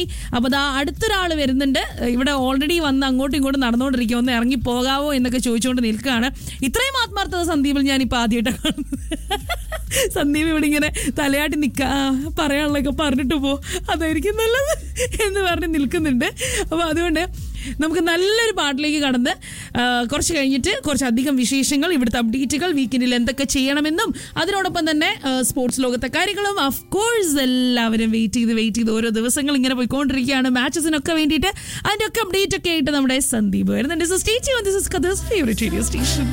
സമയമായി അപ്പോൾ ദാ അടുത്തൊരാൾ വരുന്നുണ്ട് ഇവിടെ ഓൾറെഡി വന്ന് അങ്ങോട്ടും ഇങ്ങോട്ടും നടന്നുകൊണ്ടിരിക്കുക ഒന്ന് ഇറങ്ങി പോകാവോ എന്നൊക്കെ ചോദിച്ചുകൊണ്ട് നിൽക്കുകയാണ് ഇത്രയും ആത്മാർത്ഥത സന്ദീപിൽ ഞാൻ ഇപ്പോൾ ആദ്യമായിട്ടാണ് കാണുന്നത് സന്ദീപ് ഇവിടെ ഇങ്ങനെ തലയാട്ടി നിൽക്കുക പറയാനുള്ളതൊക്കെ പറഞ്ഞിട്ട് പോ അതായിരിക്കും നല്ലത് എന്ന് പറഞ്ഞ് നിൽക്കുന്നുണ്ട് അപ്പോൾ അതുകൊണ്ട് നമുക്ക് നല്ലൊരു പാട്ടിലേക്ക് കടന്ന് ആ, കുറച്ച് കഴിഞ്ഞിട്ട് കുറച്ചധികം വിശേഷങ്ങൾ ഇവിടുത്തെ അപ്ഡേറ്റുകൾ വീക്കെൻഡിൽ എന്തൊക്കെ ചെയ്യണമെന്നും അതിനോടൊപ്പം തന്നെ ആ, സ്പോർട്സ് ലോകത്തെ കാര്യങ്ങളും ഓഫ് കോഴ്സ് എല്ലാവരും വെയിറ്റ് ചെയ്ത് വെയിറ്റ് ചെയ്ത് ഓരോ ദിവസങ്ങൾ ഇങ്ങനെ പോയിക്കൊണ്ടിരിക്കുകയാണ് മാച്ചസിനൊക്കെ വേണ്ടിയിട്ട് അതിൻ്റെ ഒക്കെ അപ്ഡേറ്റ് ഒക്കെ ആയിട്ട് നമ്മുടെ സന്ദീപ് വരുന്നുണ്ട് so state this is Qatar's favourite radio station